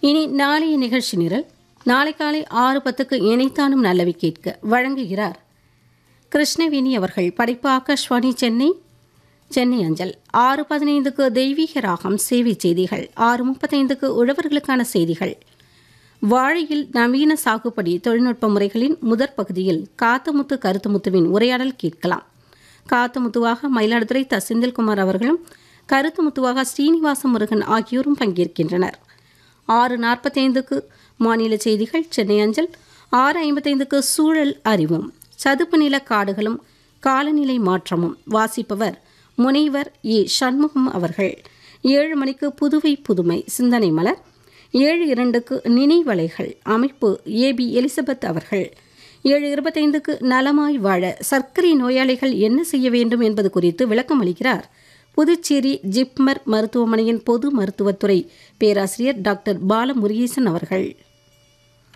இனி நாளைய நிகழ்ச்சி நிரல் நாளை காலை ஆறு பத்துக்கு இணைத்தானும் நல்லவை கேட்க வழங்குகிறார் கிருஷ்ணவேணி அவர்கள் படைப்பு ஆகாஷ்வாணி சென்னை சென்னை அஞ்சல் ஆறு பதினைந்துக்கு தெய்வீக ராகம் சேவை செய்திகள் ஆறு முப்பத்தைந்துக்கு உழவர்களுக்கான செய்திகள் வாழையில் நவீன சாகுபடி தொழில்நுட்ப முறைகளின் முதற் பகுதியில் காத்தமுத்து கருத்துமுத்துவின் உரையாடல் கேட்கலாம் காத்தமுத்துவாக மயிலாடுதுறை த செந்தில்குமார் அவர்களும் கருத்துமுத்துவாக ஸ்ரீனிவாச முருகன் ஆகியோரும் பங்கேற்கின்றனர் ஆறு நாற்பத்தைந்துக்கு மாநில செய்திகள் சென்னை அஞ்சல் ஆறு ஐம்பத்தைந்துக்கு சூழல் அறிவும் சதுப்பு நில காடுகளும் காலநிலை மாற்றமும் வாசிப்பவர் முனைவர் ஏ சண்முகம் அவர்கள் ஏழு மணிக்கு புதுவை புதுமை சிந்தனை மலர் ஏழு இரண்டுக்கு நினைவலைகள் அமைப்பு ஏபி எலிசபெத் அவர்கள் ஏழு இருபத்தைந்துக்கு நலமாய் வாழ சர்க்கரை நோயாளிகள் என்ன செய்ய வேண்டும் என்பது குறித்து விளக்கம் அளிக்கிறார் புதுச்சேரி ஜிப்மர் மருத்துவமனையின் பொது மருத்துவத்துறை பேராசிரியர் டாக்டர் பாலமுருகேசன் அவர்கள்